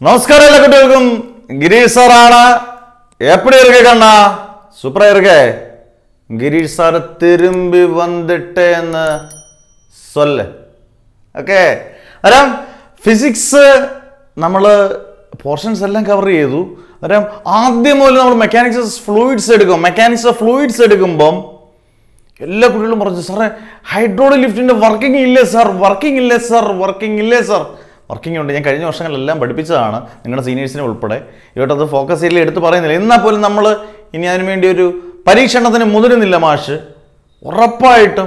നമസ്കാരം എല്ലാ കുട്ടികൾക്കും ഗിരീഷ് സാറാണ് എപ്പടി ഇருக்கு കണ്ണ സൂപ്പറാ ഇருக்கு ഗിരീഷ് സാർ തിരുമ്പി വന്നിട്ടേന്ന് സൊല്ല് ഓക്കെ അരാം ഫിസിക്സ് നമ്മൾ പോർഷൻസ് എല്ലാം കവർ ചെയ്തു അരാം ആദ്യം മുതൽ നമ്മൾ മെക്കാനിക്സ് ഓഫ് ഫ്ലൂയിഡ്സ് എടുക്കും മെക്കാനിക്സ് ഓഫ് ഫ്ലൂയിഡ്സ് എടുക്കുമ്പം എല്ലാ കുട്ടികളും പറഞ്ഞു സാറേ ഹൈഡ്രോളിക് ലിഫ്റ്റിന്റെ വർക്കിംഗ് ഇല്ലേ സാർ വർക്കിംഗ് ഇല്ലേ സാർ വർക്കിംഗ് ഇല്ലേ സാർ വർക്കിംഗ് ഉണ്ട് ഞാൻ കഴിഞ്ഞ വർഷങ്ങളിലെല്ലാം പഠിപ്പിച്ചതാണ് നിങ്ങളുടെ സീനിയേഴ്സിനെ ഉൾപ്പെടെ ഇവിടെ അത് ഫോക്കസ് ചെയ്യൽ എടുത്ത് പറയുന്നില്ല എന്നാൽ പോലും നമ്മൾ ഇനി അതിനു വേണ്ടി ഒരു പരീക്ഷണത്തിന് മുതിരുന്നില്ല മാഷ് ഉറപ്പായിട്ടും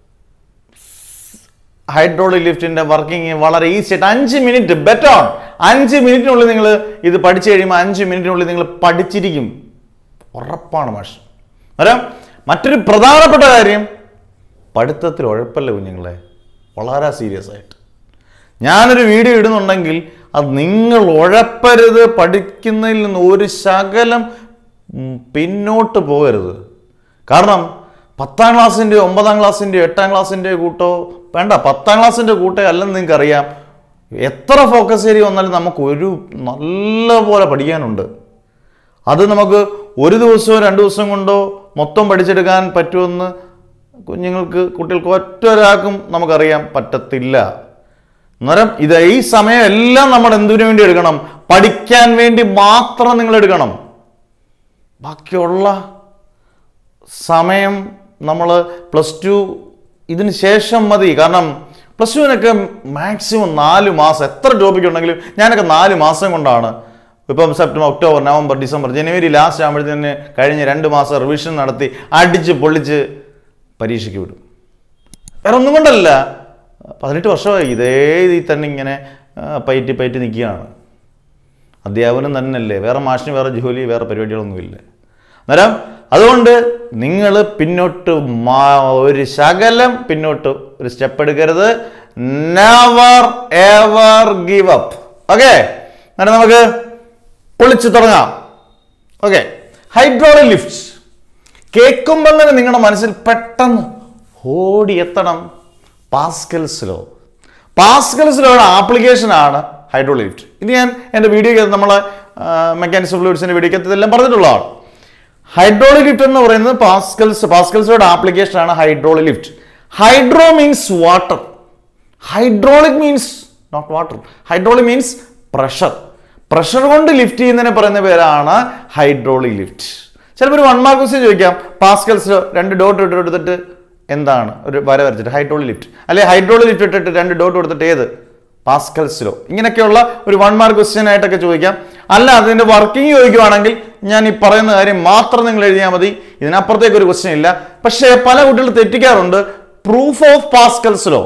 ഹൈഡ്രോളിക് ലിഫ്റ്റിന്റെ വർക്കിംഗ് വളരെ ഈസി ആയിട്ട് അഞ്ച് മിനിറ്റ് ബെറ്റർ അഞ്ച് മിനിറ്റിനുള്ളിൽ നിങ്ങൾ ഇത് പഠിച്ചു കഴിയുമ്പോൾ അഞ്ച് മിനിറ്റിനുള്ളിൽ നിങ്ങൾ പഠിച്ചിരിക്കും ഉറപ്പാണ് മാഷ് അന്നേരം മറ്റൊരു പ്രധാനപ്പെട്ട കാര്യം പഠിത്തത്തിൽ ഉഴപ്പല്ല കുഞ്ഞുങ്ങളെ വളരെ സീരിയസ് ആയിട്ട് ഞാനൊരു വീഡിയോ ഇടുന്നുണ്ടെങ്കിൽ അത് നിങ്ങൾ ഉഴപ്പരുത് പഠിക്കുന്നതിൽ നിന്ന് ഒരു ശകലം ഉം, പിന്നോട്ട് പോകരുത് കാരണം പത്താം ക്ലാസ്സിൻ്റെ ഒമ്പതാം ക്ലാസ്സിൻ്റെ എട്ടാം ക്ലാസ്സിൻ്റെ കൂട്ടോ വേണ്ട പത്താം ക്ലാസ്സിൻ്റെ കൂട്ടേ അല്ലെന്ന് നിങ്ങൾക്കറിയാം എത്ര ഫോക്കസ് ഏരിയ വന്നാലും നമുക്ക് ഒരു നല്ല പോലെ പഠിക്കാനുണ്ട് അത് നമുക്ക് ഒരു ദിവസമോ രണ്ട് ദിവസം കൊണ്ടോ മൊത്തം പഠിച്ചെടുക്കാൻ പറ്റുമെന്ന് കുഞ്ഞുങ്ങൾക്ക് കുട്ടികൾക്ക് ഒറ്റ ഒരാൾക്കും നമുക്കറിയാം പറ്റത്തില്ല അന്നേരം ഇത് ഈ സമയം എല്ലാം നമ്മൾ എന്തിനു വേണ്ടി എടുക്കണം പഠിക്കാൻ വേണ്ടി മാത്രം നിങ്ങൾ എടുക്കണം ബാക്കിയുള്ള സമയം നമ്മൾ പ്ലസ് ടു ഇതിന് ശേഷം മതി കാരണം പ്ലസ് ടുവിനൊക്കെ മാക്സിമം നാല് മാസം എത്ര ടോപ്പിക് ഉണ്ടെങ്കിലും ഞാനൊക്കെ നാല് മാസം കൊണ്ടാണ് ഇപ്പം സെപ്റ്റംബർ ഒക്ടോബർ നവംബർ ഡിസംബർ ജനുവരി ലാസ്റ്റ് ആകുമ്പോഴത്തേന് കഴിഞ്ഞ് രണ്ട് മാസം റിവിഷൻ നടത്തി അടിച്ച് പൊള്ളിച്ച് പരീക്ഷയ്ക്ക് വിടും വേറെ ഒന്നും കൊണ്ടല്ല പതിനെട്ട് വർഷമായി ഇതേ ഇതിൽ തന്നെ ഇങ്ങനെ ആ, പയറ്റി പയറ്റി നിൽക്കുകയാണ് അധ്യാപനം തന്നെയല്ലേ വേറെ മാഷിന് വേറെ ജോലി വേറെ പരിപാടികളൊന്നുമില്ല അന്നേരം അതുകൊണ്ട് നിങ്ങൾ പിന്നോട്ട് മാ- ഒരു ശകലം പിന്നോട്ട് ഒരു സ്റ്റെപ്പ് എടുക്കരുത് never ever give up okay അന്നേരം നമുക്ക് പൊളിച്ചു തുടങ്ങാം ഓക്കെ ഹൈഡ്രോളിക് ലിഫ്റ്റ് കേൾക്കുമ്പോൾ തന്നെ നിങ്ങളുടെ മനസ്സിൽ പെട്ടെന്ന് ഓടിയെത്തണം പാസ്കൽസ് ലോ പാസ്കൽസ് ലോയുടെ ആപ്ലിക്കേഷനാണ് ഹൈഡ്രോളിക് ലിഫ്റ്റ് ഇത് ഞാൻ എൻ്റെ വീഡിയോയ്ക്ക് നമ്മളെ മെക്കാനിക്സ് ഫ്ലൂയിഡ്സിൻ്റെ വീഡിയോയ്ക്ക് ഇതെല്ലാം പറഞ്ഞിട്ടുള്ളതാണ് ഹൈഡ്രോളിക് ലിഫ്റ്റ് എന്ന് പറയുന്നത് പാസ്കൽസ് പാസ്കൽസോയുടെ ആപ്ലിക്കേഷൻ ആണ് hydraulic lift hydro means water hydraulic means not water hydraulic means pressure pressure കൊണ്ട് ലിഫ്റ്റ് ചെയ്യുന്നതിനെ പറയുന്ന പേരാണ് ഹൈഡ്രോളിക് ലിഫ്റ്റ് ചിലപ്പോൾ ഒരു വൺ മാർക്ക് ക്വസ്റ്റ്യൻ ചോദിക്കാം പാസ്കൽസിലോ രണ്ട് ഡോട്ട് ഇട്ട് എടുത്തിട്ട് എന്താണ് ഒരു വര വരച്ചിട്ട് ഹൈഡ്രോളിക് ലിഫ്റ്റ് അല്ലെ ഹൈഡ്രോളിക് ലിഫ്റ്റ് ഇട്ടിട്ട് രണ്ട് ഡോട്ട് കൊടുത്തിട്ട് ഏത് പാസ്കൽസിലോ ഇങ്ങനെയൊക്കെയുള്ള ഒരു വൺ മാർക്ക് ക്വസ്റ്റ്യൻ ആയിട്ടൊക്കെ ചോദിക്കാം അല്ല അതിന്റെ വർക്കിംഗ് ചോദിക്കുവാണെങ്കിൽ ഞാൻ ഈ പറയുന്ന കാര്യം മാത്രം നിങ്ങൾ എഴുതിയാൽ മതി ഇതിനപ്പുറത്തേക്ക് ഒരു ക്വസ്റ്റ്യൻ ഇല്ല പക്ഷേ പല കുട്ടികൾ തെറ്റിക്കാറുണ്ട് പ്രൂഫ് ഓഫ് പാസ്കൽസിലോ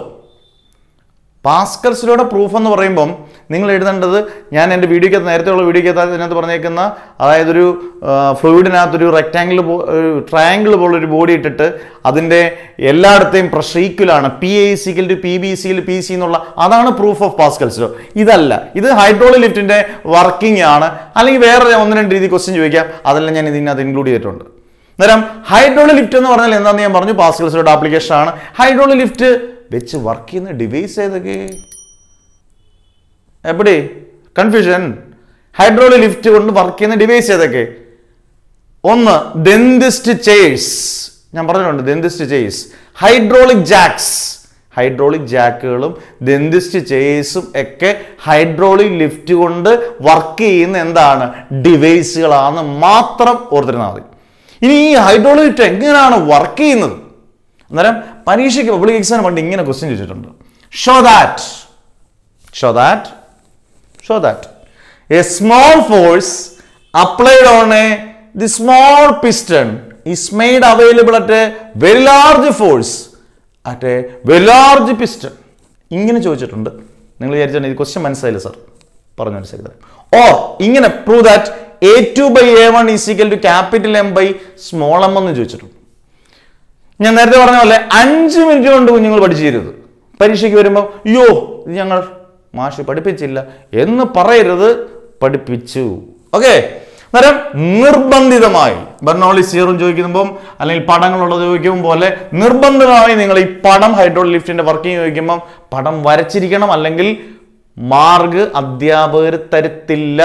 പാസ്കൽസിലൂടെ പ്രൂഫ് എന്ന് പറയുമ്പം നിങ്ങൾ എഴുതേണ്ടത് ഞാൻ എൻ്റെ വീഡിയോക്കകത്ത് നേരത്തെയുള്ള വീഡിയോക്കകത്ത് അതിനകത്ത് പറഞ്ഞേക്കുന്ന അതായത് ഒരു ഫ്ലൂയിഡിനകത്തൊരു റെക്റ്റാങ്കിൾ ട്രയാങ്കിൾ പോലൊരു ബോഡി ഇട്ടിട്ട് അതിൻ്റെ എല്ലായിടത്തെയും പ്രഷർ ഈക്വലാണ് P A equal to P B സിയിൽ പി സി എന്നുള്ള അതാണ് പ്രൂഫ് ഓഫ് പാസ്കൽസിലോ ഇതല്ല ഇത് ഹൈഡ്രോളിക് ലിഫ്റ്റിൻ്റെ വർക്കിംഗ് ആണ് അല്ലെങ്കിൽ വേറെ ഒന്ന് രണ്ട് രീതി ക്വസ്റ്റ്യൻ ചോദിക്കാം അതെല്ലാം ഞാൻ ഇതിനകത്ത് ഇൻക്ലൂഡ് ചെയ്തിട്ടുണ്ട് അന്നേരം ഹൈഡ്രോളിക് ലിഫ്റ്റ് എന്ന് പറഞ്ഞാൽ എന്താണെന്ന് ഞാൻ പറഞ്ഞു പാസ്കൽസിലൂടെ ആപ്ലിക്കേഷൻ ആണ് ഹൈഡ്രോളിക് ലിഫ്റ്റ് വെച്ച് വർക്ക് ചെയ്യുന്ന ഡിവൈസ് ഏതൊക്കെ എപ്പടി കൺഫ്യൂഷൻ ഹൈഡ്രോളിക് ലിഫ്റ്റ് കൊണ്ട് വർക്ക് ചെയ്യുന്ന ഡിവൈസ് ഏതൊക്കെ ഒന്ന് ഡെന്തിസ്റ്റ് ചെയർസ് ഞാൻ പറഞ്ഞിട്ടുണ്ട് dentist chairs hydraulic jacks hydraulic ജാക്കുകളും ഡെന്തിസ്റ്റ് ചെയർസും ഒക്കെ ഹൈഡ്രോളിക് ലിഫ്റ്റ് കൊണ്ട് വർക്ക് ചെയ്യുന്ന എന്താണ് ഡിവൈസുകളാണ് മാത്രം ഓർത്തിരുന്നാൽ മതി ഇനി ഈ ഹൈഡ്രോളിക് ലിഫ്റ്റ് എങ്ങനെയാണ് വർക്ക് ചെയ്യുന്നത് അന്നേരം പരീക്ഷയ്ക്ക് പബ്ലിക് എക്സാം പണ്ട് ഇങ്ങനെ ക്വസ്റ്റ്യൻ ചോദിച്ചിട്ടുണ്ട് show that show that show that a small force applied on a the small piston is made available at a very large force at a very large piston ഇങ്ങനെ ചോദിച്ചിട്ടുണ്ട് നിങ്ങൾ വിചാരിച്ചാൽ ഇത് question മനസ്സിലായില്ല sir പറഞ്ഞു മനസ്സിലാക്കി or ഇങ്ങനെ prove that A two by A one is equal to capital M by small M എന്ന് ചോദിച്ചിട്ടുണ്ട് ഞാൻ നേരത്തെ പറഞ്ഞ പോലെ അഞ്ച് മിനിറ്റ് കൊണ്ട് കുഞ്ഞുങ്ങൾ പഠിച്ചു തരുത് പരീക്ഷയ്ക്ക് വരുമ്പോൾ അയ്യോ ഇത് ഞങ്ങൾ മാഷ് പഠിപ്പിച്ചില്ല എന്ന് പറയരുത് പഠിപ്പിച്ചു ഓക്കെ അന്നേരം നിർബന്ധിതമായി ബെർണോളി സീറും ചോദിക്കുമ്പം അല്ലെങ്കിൽ പടങ്ങളുള്ളത് ചോദിക്കുമ്പോൾ പോലെ നിർബന്ധമായി നിങ്ങൾ ഈ പടം ഹൈഡ്രോളിക് ലിഫ്റ്റിന്റെ വർക്കിംഗ് ചോദിക്കുമ്പം പടം വരച്ചിരിക്കണം അല്ലെങ്കിൽ മാർഗ് അധ്യാപകർ തരത്തില്ല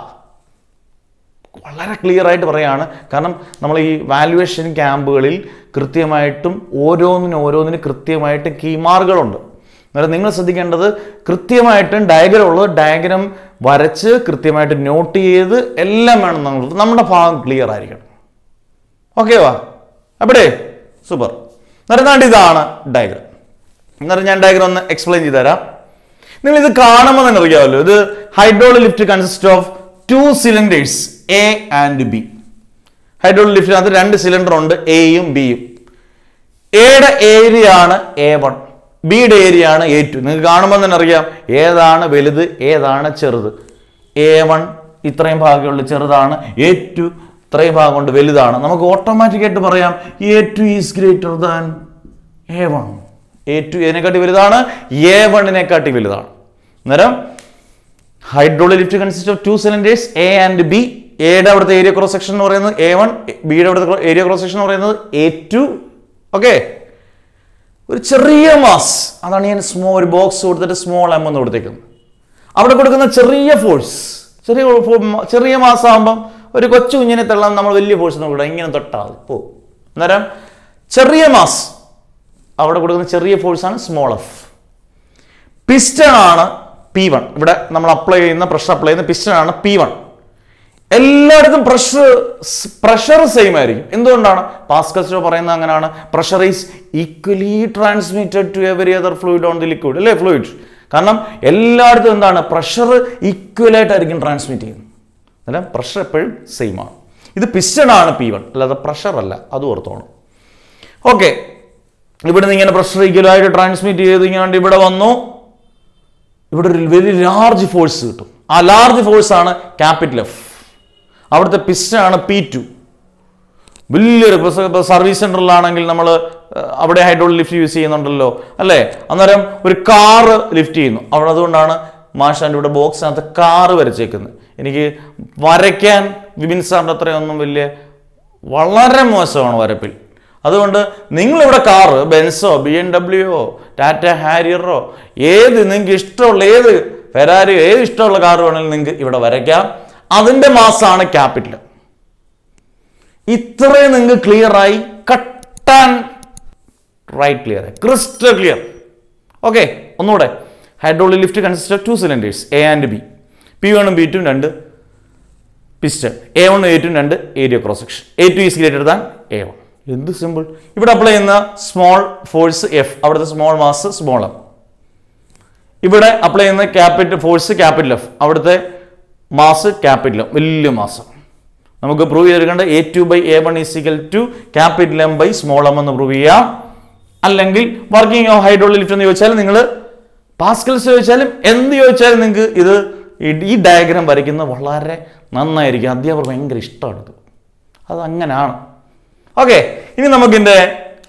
വളരെ ക്ലിയർ ആയിട്ട് പറയാണ് കാരണം നമ്മൾ ഈ വാല്യുവേഷൻ ക്യാമ്പുകളിൽ കൃത്യമായിട്ടും ഓരോന്നിനും ഓരോന്നിനും കൃത്യമായിട്ട് കീമാർക്കുകളുണ്ട് അന്നേരം നിങ്ങൾ ശ്രദ്ധിക്കേണ്ടത് കൃത്യമായിട്ടും ഡയഗ്രം ഉള്ളത് ഡയഗ്രം വരച്ച് കൃത്യമായിട്ട് നോട്ട് ചെയ്ത് എല്ലാം വേണം നമ്മൾ നമ്മുടെ ഭാഗം ക്ലിയർ ആയിരിക്കണം ഓക്കെ വാ അവിടെ സൂപ്പർ എന്നിട്ട് ഇതാണ് ഡയഗ്രം എന്നിട്ട് ഞാൻ ഡയഗ്രം ഒന്ന് എക്സ്പ്ലെയിൻ ചെയ്ത് തരാം നിങ്ങൾ ഇത് കാണുമ്പോൾ തന്നെ അറിയാമല്ലോ ഇത് hydraulic lift consist of two cylinders A and B hydraulic ലിഫ്റ്റിനകത്ത് രണ്ട് സിലിണ്ടർ ഉണ്ട് എയും ബിയും എയുടെ ഏരിയ ആണ് എ വൺ ബിയുടെ ഏരിയ ആണ് എ ടു നിങ്ങൾക്ക് കാണുമ്പോൾ തന്നെ അറിയാം ഏതാണ് വലുത് ഏതാണ് ചെറുത് എ വൺ ഇത്രയും ഭാഗമുള്ള ചെറുതാണ് എ ടു ഇത്രയും ഭാഗം കൊണ്ട് വലുതാണ് നമുക്ക് ഓട്ടോമാറ്റിക്കായിട്ട് പറയാം A two is greater than A one A two ഇതിനെക്കാട്ടി വലുതാണ് എ വണ്ണിനെക്കാട്ടി വലുതാണ് അന്നേരം hydraulic lift consist of two cylinders A and B എയുടെ അവിടുത്തെ ഏരിയ ക്രോസ് സെക്ഷൻ എന്ന് പറയുന്നത് എ വൺ ബിയുടെ അവിടുത്തെ ഏരിയ ക്രോസ് സെക്ഷൻ എന്ന് പറയുന്നത് എ ടു ഓക്കെ ഒരു ചെറിയ മാസ് അതാണ് ഞാൻ സ്മോ ഒരു ബോക്സ് കൊടുത്തിട്ട് സ്മോൾ എം എന്ന് കൊടുത്തേക്കുന്നത് അവിടെ കൊടുക്കുന്ന ചെറിയ ഫോഴ്സ് ചെറിയ ഫോ- ചെറിയ മാസം ആകുമ്പം ഒരു കൊച്ചു കുഞ്ഞിനെ തള്ളാൻ നമ്മൾ വലിയ ഫോഴ്സ് നോക്കില്ല ഇങ്ങനെ തൊട്ടാൽ പോ അന്നേരം ചെറിയ മാസ് അവിടെ കൊടുക്കുന്ന ചെറിയ ഫോഴ്സാണ് സ്മോൾ എഫ് പിസ്റ്റൺ ആണ് പി വൺ ഇവിടെ നമ്മൾ അപ്ലൈ ചെയ്യുന്ന പ്രഷർ അപ്ലൈ ചെയ്യുന്ന പിസ്റ്റൺ ആണ് പി വൺ എല്ലായിടത്തും പ്രഷർ പ്രഷർ സെയിം ആയിരിക്കും എന്തുകൊണ്ടാണ് പാസ്കൽസ്റ്റോ പറയുന്നത് അങ്ങനെയാണ് pressure is equally transmitted to every other fluid on the liquid അല്ലേ ഫ്ലൂയിഡ് കാരണം എല്ലായിടത്തും എന്താണ് പ്രഷർ ഈക്വൽ ആയിട്ടായിരിക്കും ട്രാൻസ്മിറ്റ് ചെയ്യുന്നത് അല്ല പ്രഷർ എപ്പോഴും സെയിം ആണ് ഇത് പിസ്റ്റൺ ആണ് പി വൺ അല്ലാതെ പ്രഷർ അല്ല അത് ഓർത്തോണം ഓക്കെ ഇവിടുന്ന് ഇങ്ങനെ പ്രഷർ ഈക്വലായിട്ട് ട്രാൻസ്മിറ്റ് ചെയ്ത് ഇങ്ങനെ ഇവിടെ വന്നു ഇവിടെ ഒരു വെരി ലാർജ് ഫോഴ്സ് കിട്ടും ആ ലാർജ് ഫോഴ്സ് ആണ് ക്യാപിറ്റൽ എഫ് അവിടുത്തെ പിസ്റ്റൺ ആണ് പി ടു വലിയൊരു ഇപ്പോൾ സർവീസ് സെൻറ്ററിലാണെങ്കിൽ നമ്മൾ അവിടെ ഹൈഡ്രോളിക് ലിഫ്റ്റ് യൂസ് ചെയ്യുന്നുണ്ടല്ലോ അല്ലേ അന്നേരം ഒരു കാറ് ലിഫ്റ്റ് ചെയ്യുന്നു അവിടെ അതുകൊണ്ടാണ് മാഷാൻ്റെ ഇവിടെ ബോക്സിനകത്ത് കാറ് വരച്ചേക്കുന്നത് എനിക്ക് വരയ്ക്കാൻ വിപിൻ സാറിൻ്റെ അത്രയൊന്നും വലിയ വളരെ മോശമാണ് വരപ്പിൽ അതുകൊണ്ട് നിങ്ങളിവിടെ കാറ് ബെൻസോ ബി എം ഡബ്ല്യുയോ ടാറ്റ ഹാരിയറോ ഏത് നിങ്ങൾക്ക് ഇഷ്ടമുള്ള ഏത് ഫെരാരിയോ ഏത് ഇഷ്ടമുള്ള കാറ് വേണമെങ്കിലും നിങ്ങൾക്ക് ഇവിടെ വരയ്ക്കാം അതിൻ്റെ മാസമാണ് ക്യാപിറ്റൽ ഇത്രയും നിങ്ങൾക്ക് ക്ലിയർ ആയി കട്ടാൻ right clear crystal clear okay ഒന്നുകൂടെ hydraulic lift consist of two cylinders A and B P വണ്ണും ബി ടും രണ്ട് പിസ്റ്റൺ എ വണ്ണും എ ടും രണ്ട് area cross section A two is greater than A one എന്ത് സിമ്പിൾ ഇവിടെ അപ്ലൈ ചെയ്യുന്ന സ്മോൾ ഫോഴ്സ് എഫ് അവിടുത്തെ സ്മോൾ മാസ് സ്മോൾ എം ഇവിടെ അപ്ലൈ ചെയ്യുന്ന ക്യാപിറ്റൽ ഫോഴ്സ് ക്യാപിറ്റൽ എഫ് അവിടുത്തെ മാസ് ക്യാപിറ്റൽ എം വലിയ മാസ് നമുക്ക് prove ചെയ്തെടുക്കേണ്ട A two by A one is equal to capital M by small M എന്ന് prove ചെയ്യാം അല്ലെങ്കിൽ വർക്കിംഗ് ഓഫ് ഹൈഡ്രോളിക് ലിഫ്റ്റ് എന്ന് ചോദിച്ചാൽ നിങ്ങൾ പാസ്കൽസ് ചോദിച്ചാലും എന്ത് ചോദിച്ചാലും നിങ്ങൾക്ക് ഇത് ഈ- ഈ ഡയഗ്രാം വരയ്ക്കുന്നത് വളരെ നന്നായിരിക്കും അധ്യാപകർ ഭയങ്കര ഇഷ്ടമാണ് ഇത് അത് അങ്ങനെയാണ് ഓക്കെ ഇനി നമുക്കിൻ്റെ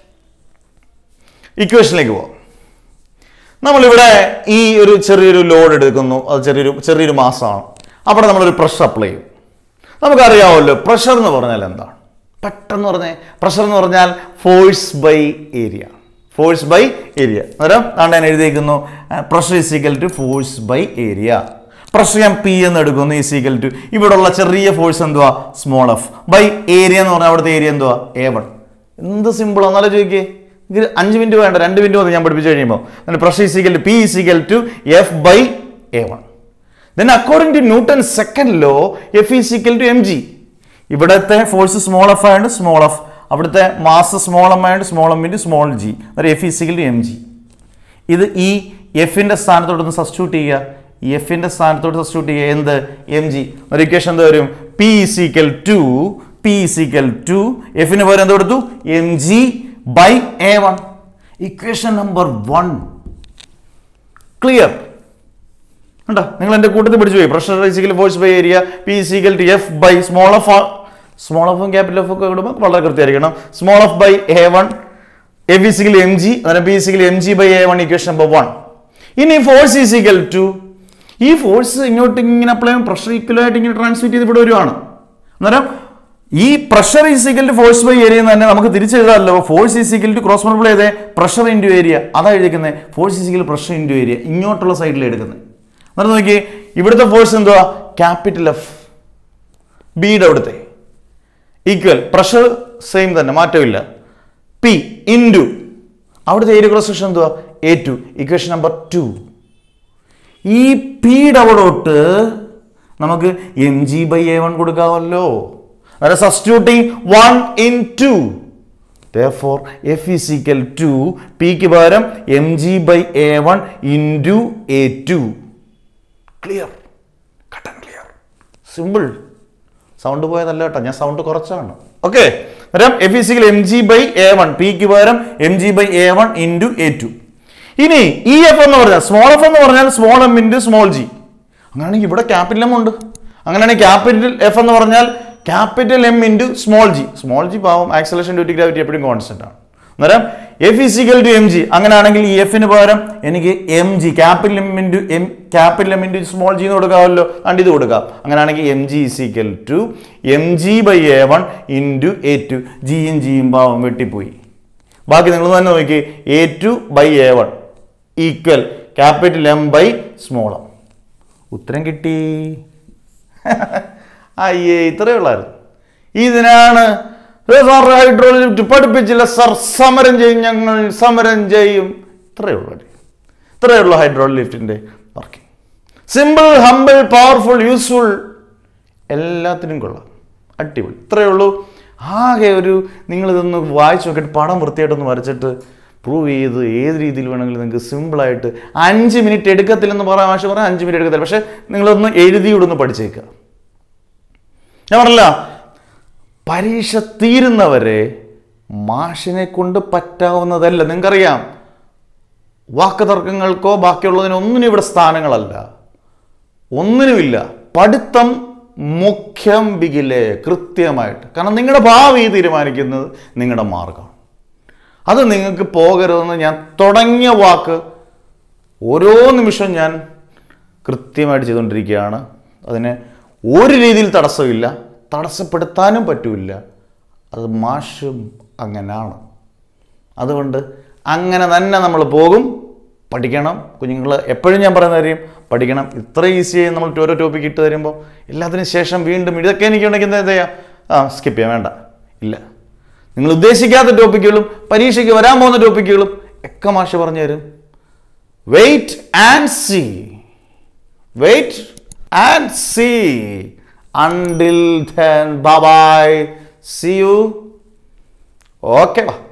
ഇക്വേഷനിലേക്ക് പോവാം നമ്മളിവിടെ ഈ ഒരു ചെറിയൊരു ലോഡ് എടുക്കുന്നു അത് ചെറിയൊരു ചെറിയൊരു മാസമാണ് അവിടെ നമ്മളൊരു പ്രഷർ അപ്ലൈ ചെയ്യും നമുക്കറിയാമല്ലോ പ്രഷർ എന്ന് പറഞ്ഞാൽ എന്താണ് പെട്ടെന്ന് പറഞ്ഞേ പ്രഷർ എന്ന് പറഞ്ഞാൽ force by area force by area അന്നേരം താണ്ട് ഞാൻ എഴുതിയിരിക്കുന്നു pressure is equal to force by area pressure ഞാൻ പി എന്ന് എടുക്കുന്നു ഈസിക്കൽ ടു ഇവിടെയുള്ള ചെറിയ ഫോഴ്സ് എന്തുവാ സ്മോൾ എഫ് ബൈ ഏരിയ എന്ന് പറഞ്ഞാൽ അവിടുത്തെ ഏരിയ എന്തുവാ എ വൺ എന്ത് സിമ്പിൾ ഒന്നാലും ചോദിക്കേ ഇത് അഞ്ച് മിനിറ്റ് വേണ്ട രണ്ട് മിനിറ്റ് മതി ഞാൻ പഠിപ്പിച്ചു കഴിയുമ്പോൾ അതിന് pressure is equal to P is equal to F by A one then according to Newton second law F is equal to M G ഇവിടുത്തെ ഫോഴ്സ് സ്മോൾ എഫ് ആയതുകൊണ്ട് സ്മോൾ എഫ് അവിടുത്തെ മാസ് സ്മോൾ എം ആയതുകൊണ്ട് small M into small G അതായത് F is equal to M G ഇത് ഈ എഫിൻ്റെ സ്ഥാനത്തോട്ടൊന്ന് substitute ചെയ്യുക ഈ എഫിൻ്റെ സ്ഥാനത്തോട്ട് സബ്സ്റ്റിറ്റ്യൂട്ട് ചെയ്യുക എന്ത് എം ജി ഒരു ഇക്വേഷൻ എന്ത് വരും P is equal to P is equal to എഫിന് പകരം എന്ത് കൊടുത്തു M G by A one equation number one clear ഉണ്ടോ നിങ്ങൾ എൻ്റെ കൂട്ടത്തിൽ പിടിച്ചു പോയി pressure P is equal force by area P is equal to F by small F small ഓഫും ക്യാപിറ്റൽ എഫ് ഒക്കെ ഇടുമ്പോൾ വളരെ കൃത്യമായിരിക്കണം small F by A one A F is equal M G അന്നേരം P is equal M G by A one equation number one ഇനി force is equal to ഈ force ഇങ്ങോട്ട് ഇങ്ങനെ അപ്ലൈ ചെയ്യും പ്രഷർ ഈക്വലായിട്ട് ഇങ്ങനെ ട്രാൻസ്മിറ്റ് ചെയ്ത് ഇവിടെ വരുവാണ് അന്നേരം ഈ pressure is equal to force by area എന്ന് തന്നെ നമുക്ക് തിരിച്ചെഴുതാമല്ലോ force is equal to cross multiply ചെയ്തേ പ്രഷർ ഇൻറ്റു ഏരിയ അതാ എഴുതിക്കുന്നത് force is equal pressure into area ഇങ്ങോട്ടുള്ള സൈഡിൽ എടുക്കുന്നത് എന്നിട്ട് നോക്കി ഇവിടുത്തെ ഫോഴ്സ് എന്തുവാ ക്യാപിറ്റൽ എഫ് ബിയുടെ അവിടുത്തെ ഈക്വൽ പ്രഷർ സെയിം തന്നെ മാറ്റമില്ല പി ഇൻറ്റു അവിടുത്തെ ഏരിയ ക്രോസ് സെക്ഷൻ എന്തുവാ A two equation number two ഈ പിയുടെ അവിടോട്ട് നമുക്ക് M G by A one കൊടുക്കാമല്ലോ substituting one in two therefore F is equal to പിക്ക് പകരം M G by A one into A two clear കട്ടൻ clear simple sound പോയതല്ല കേട്ടോ ഞാൻ സൗണ്ട് കുറച്ചാണ് ഓക്കെ അന്നേരം F is equal M G by A one പിക്ക് പകരം M G by A one into A two ഇനി ഇ എഫ് എന്ന് പറഞ്ഞാൽ സ്മോൾ എഫ് എന്ന് പറഞ്ഞാൽ small M into small G അങ്ങനെയാണെങ്കിൽ ഇവിടെ ക്യാപിറ്റൽ എം ഉണ്ട് അങ്ങനെയാണെങ്കിൽ ക്യാപിറ്റൽ എഫ് എന്ന് പറഞ്ഞാൽ capital M into small G small G പാവം ആക്സലേഷൻ ഡ്യൂട്ടി ഗ്രാവിറ്റി എപ്പോഴും കോൺസ്റ്റന്റ് ആണ് അന്നേരം F is equal to M G അങ്ങനെയാണെങ്കിൽ ഈ എഫിന് പകരം എനിക്ക് M G capital M into M capital M into small G എന്ന് കൊടുക്കാമല്ലോ അണ്ട് ഇത് കൊടുക്കാം അങ്ങനെയാണെങ്കിൽ M G is equal to M G by A one into A two ജിയും ജിയും പാവം വെട്ടിപ്പോയി ബാക്കി നിങ്ങൾ തന്നെ നോക്കി A two by A one equal capital M by small M ഉത്തരം കിട്ടി അയ്യേ ഇത്രയേ ഉള്ളായിരുന്നു ഇതിനാണ് ഹൈഡ്രോളിൽ പഠിപ്പിച്ചില്ല സർ സമരം ചെയ്യും ഞങ്ങൾ സമരം ചെയ്യും ഇത്രയേ ഉള്ളൂ ഇത്രയേ ഉള്ളൂ ഹൈഡ്രോളിക് ലിഫ്റ്റിൻ്റെ working simple humble powerful useful എല്ലാത്തിനും കൊള്ളാം അടിപൊളി ഇത്രയേ ഉള്ളൂ ആകെ ഒരു നിങ്ങളിതൊന്ന് വായിച്ചു നോക്കിയിട്ട് പടം വൃത്തിയായിട്ടൊന്ന് വരച്ചിട്ട് പ്രൂവ് ചെയ്ത് ഏത് രീതിയിൽ വേണമെങ്കിലും നിങ്ങൾക്ക് സിമ്പിളായിട്ട് അഞ്ച് മിനിറ്റ് എടുക്കത്തില്ലെന്ന് പറയാൻ മാഷ് പറയാം അഞ്ച് മിനിറ്റ് എടുക്കത്തില്ല പക്ഷേ നിങ്ങളൊന്ന് എഴുതിയൂടെ ഒന്ന് പഠിച്ചേക്കുക ഞാൻ പറഞ്ഞില്ല പരീക്ഷ തീരുന്നവരെ മാഷിനെ കൊണ്ട് പറ്റാവുന്നതല്ല നിങ്ങൾക്കറിയാം വാക്ക് തർക്കങ്ങൾക്കോ ബാക്കിയുള്ളതിനോ ഒന്നിനും ഇവിടെ സ്ഥാനങ്ങളല്ല ഒന്നിനുമില്ല പഠിത്തം മുഖ്യം ബിഗിലെ കൃത്യമായിട്ട് കാരണം നിങ്ങളുടെ ഭാവി തീരുമാനിക്കുന്നത് നിങ്ങളുടെ മാർഗമാണ് അത് നിങ്ങൾക്ക് പോകരുതെന്ന് ഞാൻ തുടങ്ങിയ വാക്ക് ഓരോ നിമിഷവും ഞാൻ കൃത്യമായിട്ട് ചെയ്തുകൊണ്ടിരിക്കുകയാണ് അതിന് ഒരു രീതിയിൽ തടസ്സമില്ല തടസ്സപ്പെടുത്താനും പറ്റില്ല അത് മാഷും അങ്ങനാണ് അതുകൊണ്ട് അങ്ങനെ തന്നെ നമ്മൾ പോകും പഠിക്കണം കുഞ്ഞുങ്ങൾ എപ്പോഴും ഞാൻ പറയുന്ന കാര്യം പഠിക്കണം ഇത്ര ഈസിയായി നമ്മൾ ഓരോ ടോപ്പിക് ഇട്ട് തരുമ്പോൾ എല്ലാത്തിനും ശേഷം വീണ്ടും ഇതൊക്കെ എനിക്കുണ്ടെങ്കിൽ എന്താ ചെയ്യാം ആ സ്കിപ്പ് ചെയ്യാൻ വേണ്ട ഇല്ല നിങ്ങൾ ഉദ്ദേശിക്കാത്ത ടോപ്പിക്കുകളും പരീക്ഷയ്ക്ക് വരാൻ പോകുന്ന ടോപ്പിക്കുകളും ഒക്കെ മാഷ് പറഞ്ഞു തരും wait and see wait and see until then bye bye see you okay